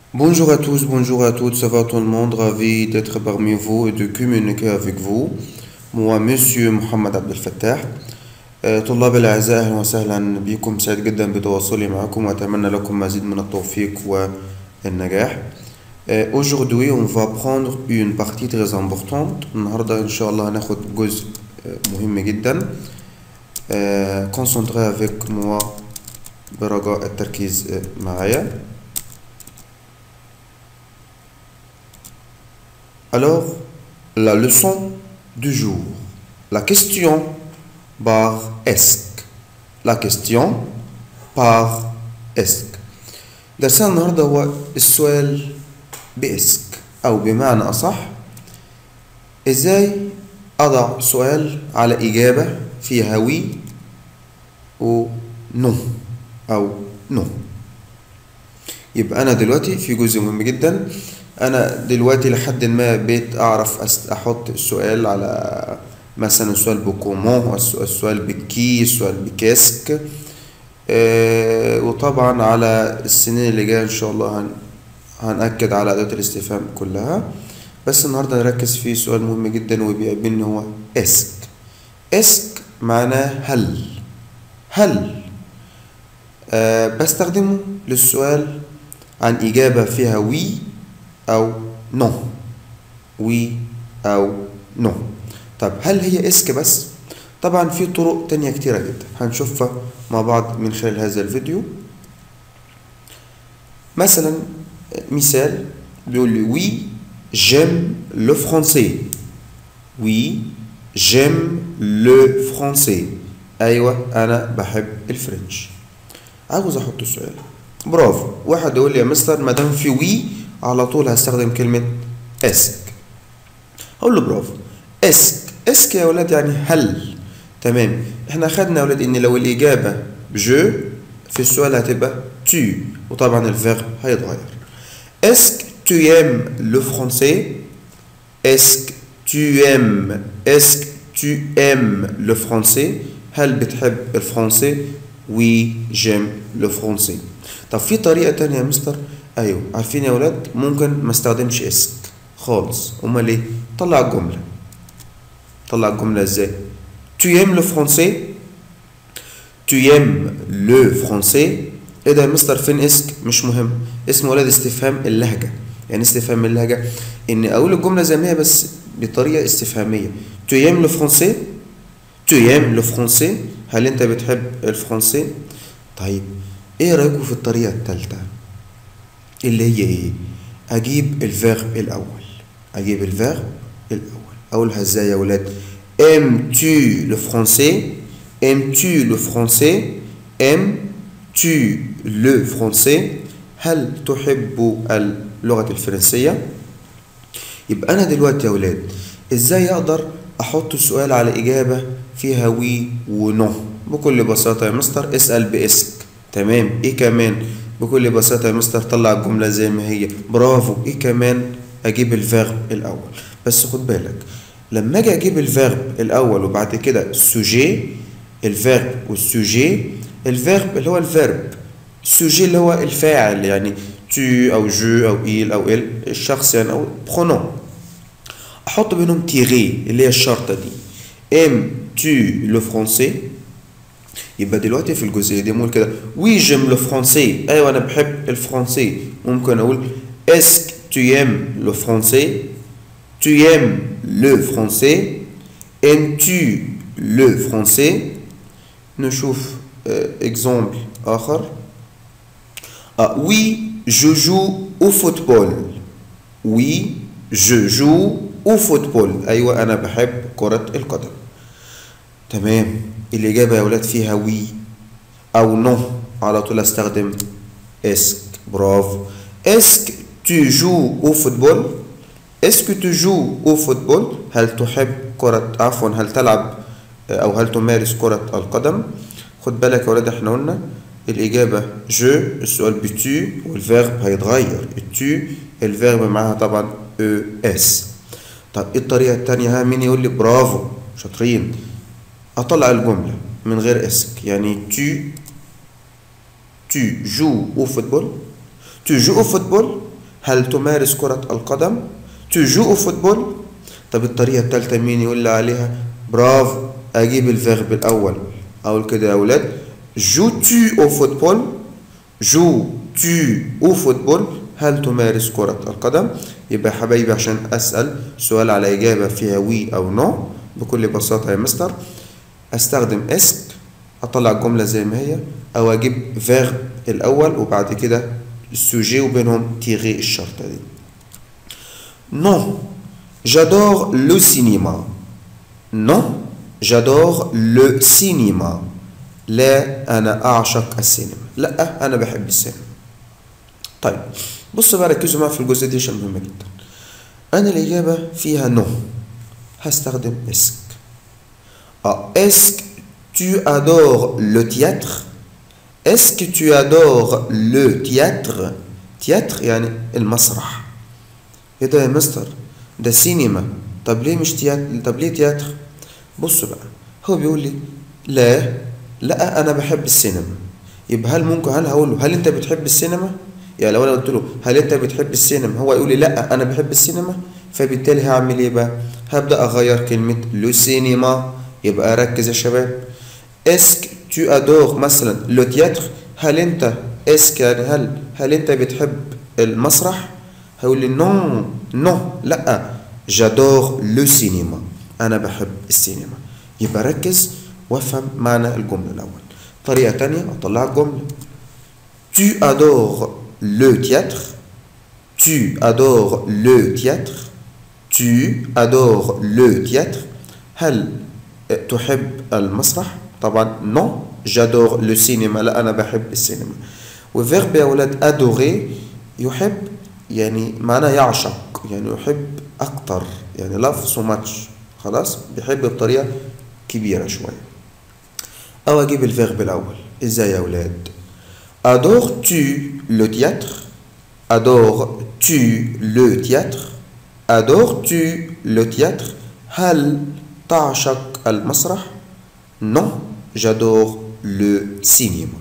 Bonjour à tous, bonjour à toutes, ça va tout le monde, ravi d'être parmi vous et de communiquer avec vous. Moi, Monsieur محمد عبد الفتاح آه، طلاب الأعزاء أهلا وسهلا بكم سعيد جدا بتواصلي معكم وأتمنى لكم مزيد من التوفيق والنجاح آه، Aujourd'hui, on va prendre une partie très importante. النهاردة إن شاء الله هناخد جزء آه، مهم جدا. آه، Concentrez avec moi برجاء التركيز آه، معايا. Alors, la leçon du jour. La question par est. La question par est. درسنا النهارده هو السؤال باسك أو بمعنى أصح إزاي أضع سؤال على إجابة فيها وي و نو أو نو يبقى أنا دلوقتي في جزء مهم جدا أنا دلوقتي لحد ما بقيت أعرف أست- أحط السؤال على مثلا السؤال بكومون السؤال بكي السؤال بكاسك آه، وطبعا على السنين اللي جاية إن شاء الله هن هنأكد على أداة الاستفهام كلها بس النهاردة نركز في سؤال مهم جدا وبيقابلني هو اسك اسك معناه هل هل أه بستخدمه للسؤال عن إجابة فيها وي أو نو وي أو نو طب هل هي اسك بس؟ طبعا في طرق تانية كتيرة جدا هنشوفها مع بعض من خلال هذا الفيديو مثلا مثال بيقول لي وي جيم لو فرونسي وي جيم لو فرونسي ايوه انا بحب الفرنش عاوز احط السؤال برافو واحد يقول لي يا مستر ما دام في وي على طول هستخدم كلمه اسك اقول له برافو اسك اسك يا ولاد يعني هل تمام احنا خدنا يا ولاد ان لو الاجابه جو في السؤال هتبقى tu وطبعا الفيرب هيتغير Est-ce que tu aimes le français Est-ce que tu aimes Est-ce que tu aimes le français هل بتحب الفرنسي Oui j'aime le français طب في طريقة تانية يا مستر أيوه عارفين يا ولاد ممكن ما استخدمش اسك خالص أمال إيه طلع الجملة طلع الجملة إزاي Tu aimes le français Tu aimes le français ايه ده يا مستر فين اسك مش مهم اسم ولد استفهام اللهجة يعني استفهام اللهجة ان اقول الجملة زي ما هي بس بطريقة استفهامية Tu aimes le français Tu aimes le français هل انت بتحب الفرنسي طيب ايه رأيكم في الطريقة التالتة اللي هي ايه اجيب الفيرب الاول اجيب الفيرب الاول اقولها ازاي يا ولاد Aimes-tu le français Aimes-tu le français Aimes-tu le français هل تحب اللغة الفرنسية يبقى أنا دلوقتي يا ولاد إزاي أقدر أحط السؤال على إجابة فيها وي ونو بكل بساطة يا مستر اسأل باسك تمام إيه كمان بكل بساطة يا مستر طلع الجملة زي ما هي برافو إيه كمان أجيب الفيرب الأول بس خد بالك لما أجي أجيب الفيرب الأول وبعد كده السوجي الفيرب والسوجي الفيرب اللي هو الفيرب السوجي اللي هو الفاعل يعني tu او جو او il او ال الشخص يعني او pronom احط بينهم تيغي اللي هي الشرطه دي ام tu le français يبقى دلوقتي في الجزئيه دي مقول كده وي جيم لو فرونسي ايوه انا بحب الفرنسي ممكن اقول اسك tu aimes le français tu aimes le français aimes-tu le français نشوف اكزامبل اخر Ah, oui, je joue au football. Oui, je joue au football. أيوة أنا بحب كرة القدم. تمام الإجابة يا ولاد فيها وي أو نو على طول أستخدم اسك برافو اسك tu joues au football Est-ce que tu joues au football هل تحب كرة عفوا هل تلعب أو هل تمارس كرة القدم خد بالك يا ولاد احنا قلنا الإجابة جو السؤال بتو والفيرب هيتغير التو الفيرب معاها طبعا او اس طب ايه الطريقة التانية ها مين يقول لي برافو شاطرين أطلع الجملة من غير اسك يعني tu tu joues au football tu joues au football هل تمارس كرة القدم تجو فوتبول طب الطريقة التالتة مين يقول لي عليها برافو اجيب الفيرب الاول اقول كده يا اولاد جو tu au football جو tu au football هل تمارس كرة القدم يبقى يا حبايبي عشان اسأل سؤال على اجابة فيها وي او نو بكل بساطة يا مستر استخدم اسك اطلع الجملة زي ما هي او اجيب فيرب الاول وبعد كده السوجي وبينهم تيغي الشرطة دي Non, j'adore le cinéma. Non, j'adore le cinéma. لا أنا أعشق السينما. لا أنا بحب السينما. طيب بصوا بقى ركزوا معايا في الجزء دي عشان مهمة جدا. أنا الإجابة فيها نو. هستخدم اسك. Ah, est-ce que tu adores le théâtre Est-ce que tu adores le théâtre تياتر يعني المسرح ايه ده يا مستر ده سينما طب ليه مش تياتر طب ليه تياتر بصوا بقى هو بيقول لي لا لا انا بحب السينما يبقى هل ممكن هل هقول له هل انت بتحب السينما يعني لو انا قلت له هل انت بتحب السينما هو يقول لي لا انا بحب السينما فبالتالي هعمل ايه بقى هبدا اغير كلمه لو سينما يبقى ركز يا شباب اسك tu adores مثلا لو تياتر هل انت اسك يعني هل هل انت بتحب المسرح هيقول لي نو نو لا جادور لو سينما انا بحب السينما يبقى ركز وافهم معنى الجمله الاول طريقه تانية اطلع الجمله tu adores le théâtre tu adores le théâtre tu adores le théâtre هل تحب المسرح طبعا نو جادور لو سينما لا انا بحب السينما وفيرب يا ولاد ادوري يحب يعني معناه يعشق يعني يحب اكتر يعني لاف سو ماتش خلاص بيحب بطريقه كبيره شويه او اجيب الفيرب الاول ازاي يا ولاد adores tu le théâtre adores tu le théâtre adores tu le théâtre هل تعشق المسرح non j'adore le cinéma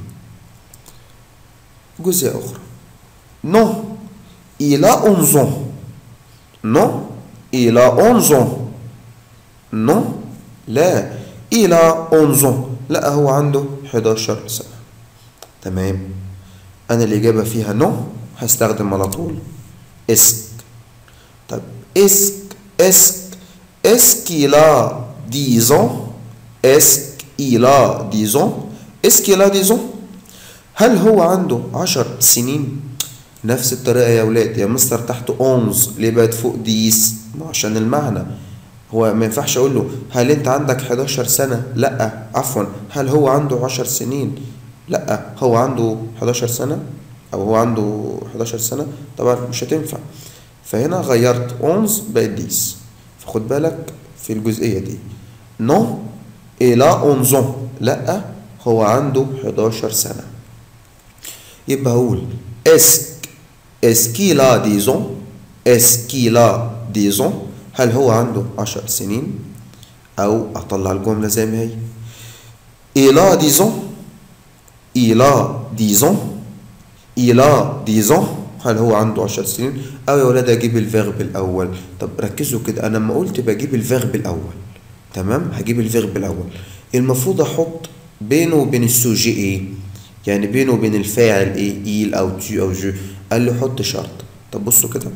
جزء أخرى non il a 11 ans non il a 11 ans non لا il a 11 ans لا هو عنده 11 سنة تمام أنا الإجابة فيها نو هستخدم على طول اسك طب اسك اسك اسك il a 10 ans اسك il a 10 ans اسك il a 10 ans هل هو عنده 10 سنين نفس الطريقة يا ولاد يا مستر تحت اونز ليه بقت فوق ديس ما عشان المعنى هو ما ينفعش اقول له هل انت عندك 11 سنة لا عفوا هل هو عنده 10 سنين لا هو عنده 11 سنة او هو عنده 11 سنة طبعا مش هتنفع فهنا غيرت اونز بقت ديس فخد بالك في الجزئية دي نو إلى 11 لا هو عنده 11 سنة يبقى هقول اسك اسكيلا ديزون اسكيلا ديزون هل هو عنده 10 سنين او اطلع الجملة زي ما هي إلى ديزون إلى ديزون إلى ديزون هل هو عنده 10 سنين او يا ولاد اجيب الفيرب الاول طب ركزوا كده انا لما قلت بجيب الفيرب الاول تمام هجيب الفيرب الاول المفروض احط بينه وبين السوجي ايه يعني بينه وبين الفاعل ايه ايل او tu او جو قال لي حط شرط طب بصوا كده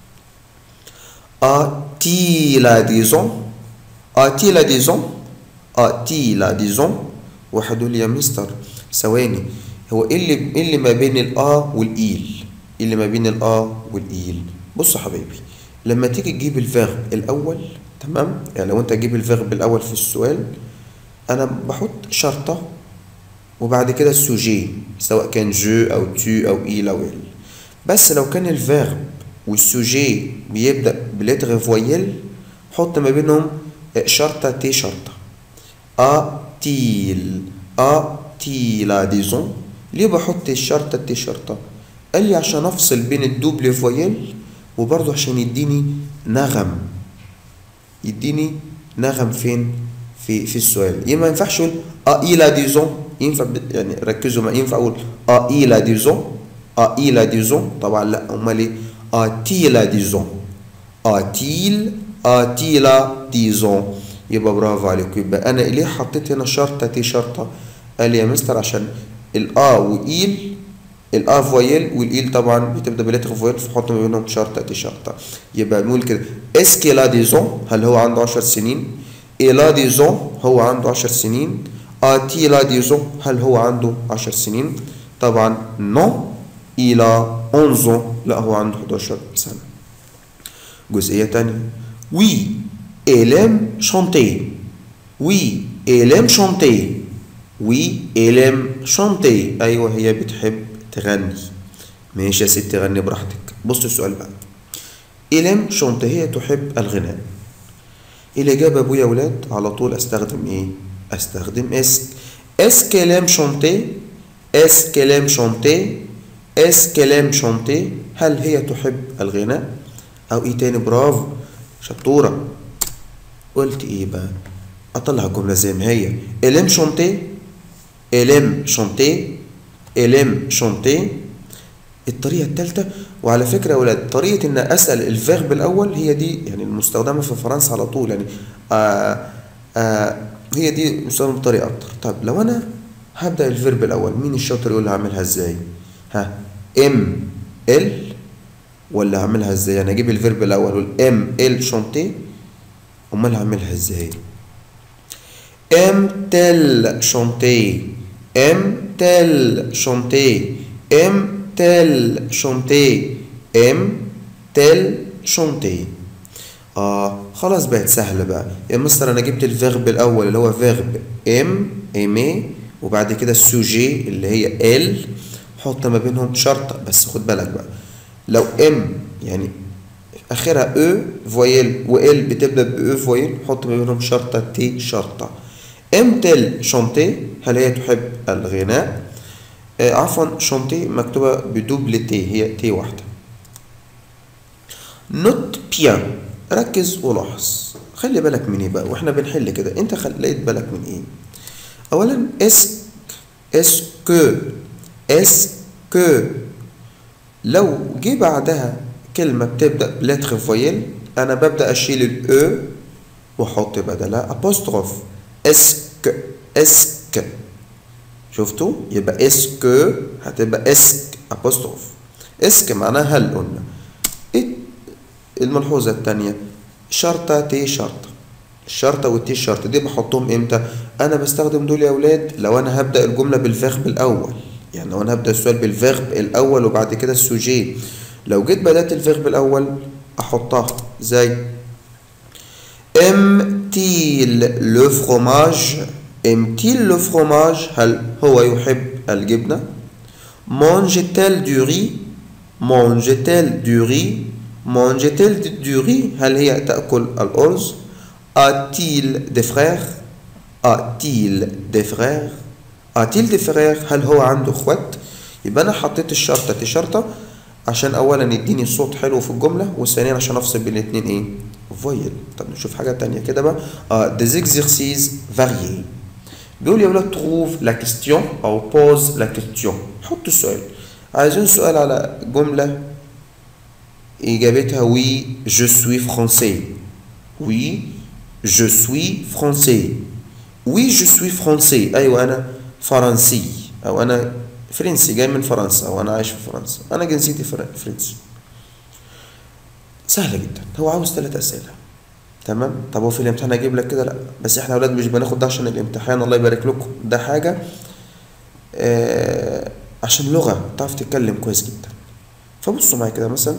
a-t-il la disons a-t-il la disons a-t-il la disons واحد يقول لي يا مستر ثواني هو ايه اللي ايه اللي ما بين الاه والايل ايه اللي ما بين الاه والايل بصوا حبايبي لما تيجي تجيب الفيرب الاول تمام يعني لو انت تجيب الفيرب الاول في السؤال انا بحط شرطه وبعد كده السوجي سواء كان جو او تو او ايل او ال بس لو كان الفيرب والسوجي بيبدا بلتر فويل حط ما بينهم شرطه تي شرطه ا تيل ا تيلا ديزون ليه بحط الشرطه تي شرطه قال لي عشان افصل بين الدوبل فويل وبرضه عشان يديني نغم يديني نغم فين في في السؤال يبقى ما ينفعش اقول ا الى ديزون ينفع يعني ركزوا معايا ينفع اقول ا الى ديزون ا الى ديزون طبعا لا امال ايه a-t-il disons a-t-il a-t-il disons يبقى برافو عليكم يبقى انا ليه حطيت هنا شرطه تي شرطه قال لي يا مستر عشان الا وايل الا فويل والايل طبعا بتبدا بلتر فويل فحط ما بينهم شرطه تي شرطه يبقى نقول كده اسكي لا ديزون هل هو عنده 10 سنين إلا ديزون هو عنده 10 سنين آتي لا ديزون هل هو عنده 10 سنين طبعا نو إلى 11 لا هو عنده 11 سنة جزئية تانية وي إلم شانتي وي إلم شانتي وي إلم شانتي أيوة هي بتحب تغني ماشي يا ستي غني براحتك بص السؤال بقى إلم شانتي هي تحب الغناء الإجابة أبويا ولاد على طول أستخدم إيه؟ أستخدم اسك اسك كلام شانتي اس كلام شانتي اس كلام شانتي هل هي تحب الغناء؟ أو إيه تاني برافو شطورة قلت إيه بقى؟ أطلع الجملة زي ما هي إلم شانتي إلم شانتي إلم شانتي الطريقة الثالثة وعلى فكرة يا ولاد طريقة إن أسأل الفيرب الأول هي دي يعني المستخدمة في فرنسا على طول يعني آآ آآ هي دي مستخدمة بطريقة أكتر طب لو أنا هبدأ الفيرب الأول مين الشاطر يقول لي هعملها إزاي؟ ها إم إل ولا هعملها إزاي؟ أنا أجيب الفيرب الأول أقول إم إل شونتي أمال هعملها إزاي؟ إم تل شونتي إم تل شونتي إم tel chanter aime tel chanter اه خلاص بقت سهله بقى يا مستر انا جبت الفيرب الاول اللي هو فيرب ام ايمي وبعد كده السوجي اللي هي ال حط ما بينهم شرطه بس خد بالك بقى لو ام يعني اخرها او فويل وال بتبدا باو فويل حط ما بينهم شرطه تي شرطه ام تل شانتي هل هي تحب الغناء آه عفوا شانتي مكتوبة بدوبل تي هي تي واحدة نوت بيان ركز ولاحظ خلي بالك من ايه بقى واحنا بنحل كده انت خليت بالك من ايه اولا اس اس كو اس كو لو جه بعدها كلمة بتبدأ بلتر فويل انا ببدأ اشيل الاو واحط بدلها ابوستروف اسك اسك شفتوا يبقى اسك هتبقى اسك ابوستروف اسك معناها هل قلنا إيه الملحوظة التانية شرطة تي شرطة الشرطة والتي شرطة دي بحطهم امتى انا بستخدم دول يا اولاد لو انا هبدأ الجملة بالفيرب الاول يعني لو انا هبدأ السؤال بالفيرب الاول وبعد كده السوجي لو جيت بدأت الفيرب الاول احطها زي ام-تيل لو فروماج ام-تيل لو فروماج هل هو يحب الجبنة mange-t-elle du riz mange-t-elle du riz mange-t-elle du riz هل هي تأكل الأرز a-t-il des frères a-t-il des frères a-t-il des frères هل هو عنده اخوات يبقى انا حطيت الشرطة دي شرطة عشان اولا يديني صوت حلو في الجملة وثانيا عشان افصل بين الاتنين ايه فويل طب نشوف حاجة تانية كده بقى اه des exercices variés بيقول يا ولاد trouve la question او pose la question حط السؤال عايزين سؤال على جملة إجابتها oui je suis français oui je suis français oui je suis français أيوة أنا فرنسي أو أنا فرنسي جاي من فرنسا أو أنا عايش في فرنسا أنا جنسيتي فرنسي سهلة جدا هو عاوز ثلاث أسئلة تمام طب هو في الامتحان هجيب لك كده لا بس احنا اولاد مش بناخد ده عشان الامتحان الله يبارك لكم ده حاجة آه عشان لغة تعرف تتكلم كويس جدا فبصوا معايا كده مثلا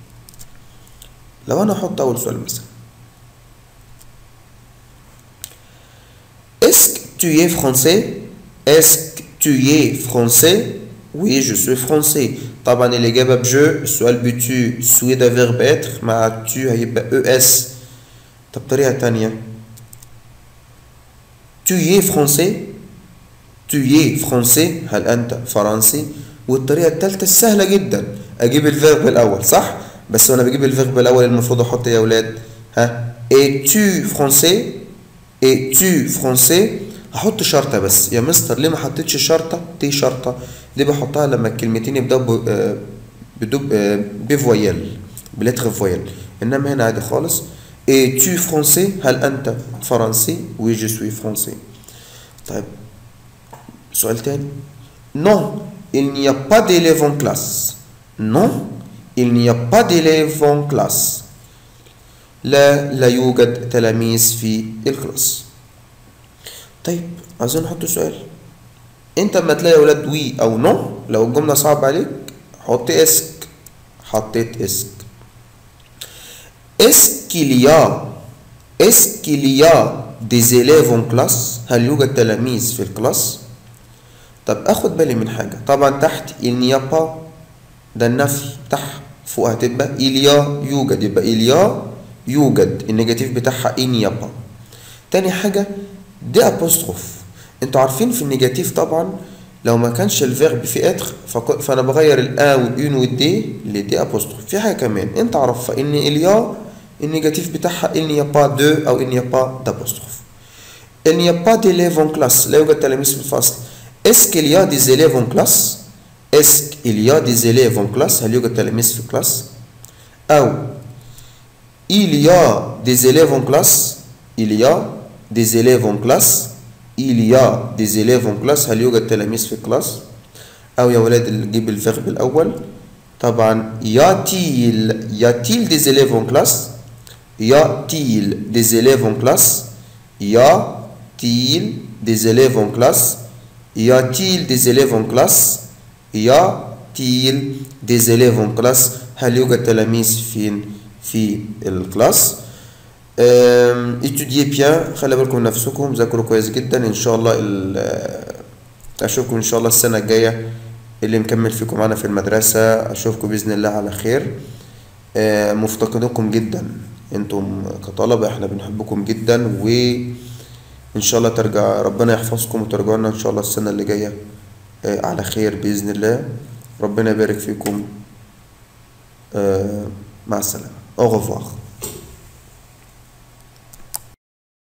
لو انا احط اول سؤال مثلا Est-ce que tu es français Est-ce que tu es français Oui, je suis français. طبعا الإجابة بجو السؤال بتو سوي ده فيرب اتر مع تو هيبقى او اس طب طريقة تانية Tu es français Tu es français هل أنت فرنسي والطريقة التالتة السهلة جدا أجيب الفيرب الأول صح بس وأنا بجيب الفيرب الأول المفروض أحط إيه يا أولاد ها Et tu français Et tu français هحط شرطة بس يا مستر ليه ما حطيتش شرطة دي شرطة دي بحطها لما الكلمتين يبدأوا بدوب بفويل بلتر فويل انما هنا عادي خالص et tu français هل انت فرنسي oui je suis français طيب سؤال تاني non il n'y a pas d'élèves en classe non il n'y a pas d'élèves en classe لا لا يوجد تلاميذ في الكلاس طيب عايزين نحط سؤال انت اما تلاقي اولاد وي او نو لو الجمله صعبه عليك حط اسك حطيت اسك est-ce qu'il y a est-ce qu'il y a des élèves en classe هل يوجد تلاميذ في الكلاس طب اخد بالي من حاجه طبعا تحت il n'y a pas ده النفي تحت فوق هتبقى il y a يوجد يبقى il y a يوجد النيجاتيف بتاعها il n'y a pas تاني حاجه دي ابوستروف انتوا عارفين في النيجاتيف طبعا لو ما كانش الفيرب في اتر فانا بغير الا والاون والدي لدي ابوستروف في حاجه كمان انت عرفها ان اليا النيجاتيف بتاعها il n'y a pas de او il n'y a pas d'apostrophe il n'y a pas d'élèves en classe لا يوجد تلاميذ في الفصل est-ce qu'il y a des élèves en classe est-ce qu'il y a des élèves en classe هل يوجد تلاميذ في الكلاس او il y a des élèves en classe il y a des élèves en classe il y a des élèves en classe هل يوجد تلاميذ في الكلاس او يا ولاد اللي نجيب الفيرب الاول طبعا y a-t-il y a-t-il des élèves en classe y a-t-il des élèves en classe y a-t-il des élèves en classe y a-t-il des élèves en classe y a-t-il des élèves en classe هل يوجد تلاميذ فين في الكلاس اتوديي بيان خلي بالكم من نفسكم ذاكروا كويس جدا ان شاء الله اشوفكم ان شاء الله السنه الجايه اللي مكمل فيكم معانا في المدرسه اشوفكم باذن الله على خير مفتقدكم جدا انتم كطلبه احنا بنحبكم جدا وان شاء الله ترجع ربنا يحفظكم وترجعوا لنا ان شاء الله السنه اللي جايه على خير باذن الله ربنا يبارك فيكم مع السلامه au revoir